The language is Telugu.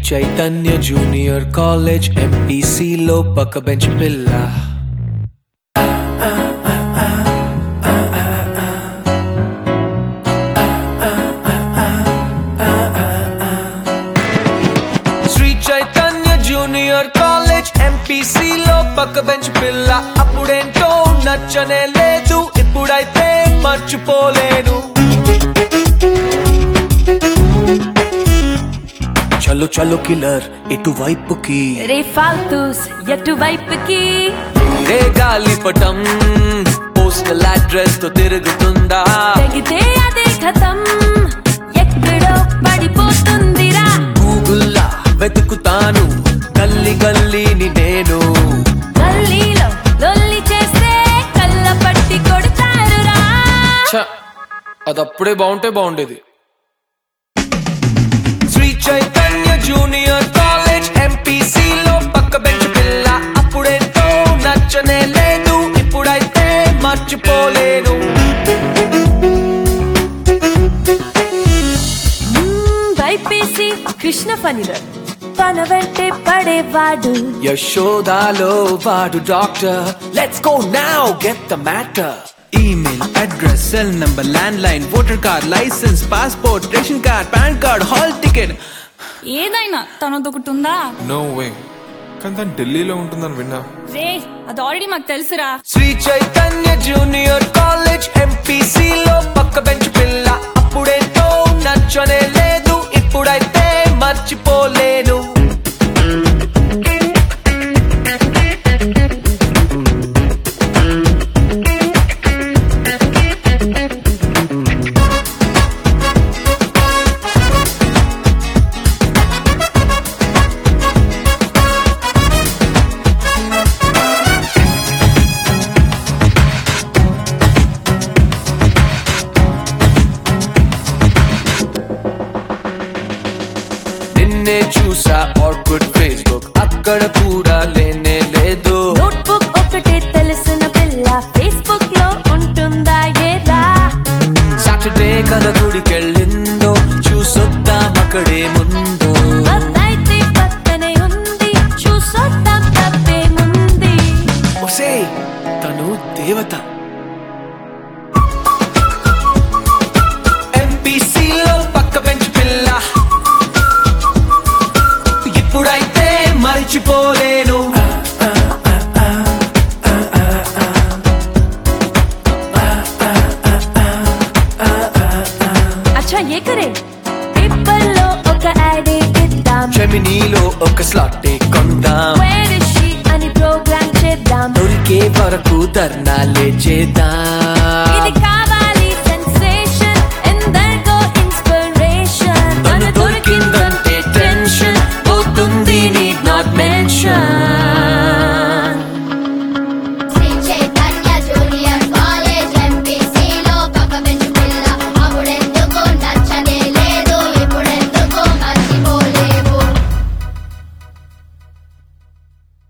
చైతన్య జూనియర్ కాలేజ్ ఎంపీసీలో పక్క బెంచ్ పిల్ల శ్రీ చైతన్య జూనియర్ కాలేజ్ ఎంపీసీలో పక్క బెంచ్ పిల్ల అప్పుడేంటో నచ్చనే లేదు ఇప్పుడైతే మర్చిపోలేను చలో చలో కిల్లర్ ఇటువైపుకి రే ఫాల్తూస్ ఎటువైపుకి రే గాలిపటం పోస్టల్ అడ్రస్ తో తిరుగుతుందా తెగితే అదే కథం ఎక్కడో పడిపోతుందిరా గూగుల్లా వెతుకుతాను గల్లీ గల్లీని నేను గల్లీలో లొల్లి చేస్తే కళ్ళ పట్టి కొడతారురా అది అప్పుడే బాగుంటే బాగుండేది శ్రీ చైతన్య జూనియర్ కాలేజ్ ఎంపీసీలో పక్క బెంచ్ పిల్ల అప్పుడేంటో నచ్చనే లేదు ఇప్పుడైతే మర్చిపోలేను వైపేసి కృష్ణ పనిలో తన వెంటే పడేవాడు యశోదాలో వాడు doctor let's go now get the matter email address cell number land line voter card licence passport ration card PAN card hall ticket ఏదైనా తనదొకటి ఉందా నో వే కానీ తను ఢిల్లీలో ఉంటుందని విన్నా రే అది ఆల్రెడీ మాకు తెలుసురా శ్రీ చైతన్య జూనియర్ కాలేజ్ ఎంపీసీలో పక్క బెంచ్ పిల్ల అప్పుడేంటో నచ్చనే లేదు ఇప్పుడైతే మర్చిపోలేను నిన్నే చూసా ఆర్కుడ్ ఫేస్బుక్ అక్కడ కూడా లేనే లేదు నోట్బుక్ ఒకటే తెలిసిన పిల్ల ఫేస్బుక్ లో ఉంటుందా ఏరా సాటర్డే కల గుడికెళ్ళిందో చూసొద్దాం అక్కడే ముందు అదైతే పక్కనే ఉంది చూసొద్దాం తప్పేముంది ఒసే తను దేవత ఎంపీసీలో పక్క బెంచ్ పిల్ల ఇప్పుడైతే మర్చిపోలేను అచ్చా ఏ కరే పేపర్ లో ఒక యాడ్ ఇద్దాం చెమినీలో ఒక స్లాట్ కొందాం వేర్ ఇస్ షీ అని ప్రోగ్రామ్ చేద్దాం దొరికే వరకు ధర్నాలే చేద్దాం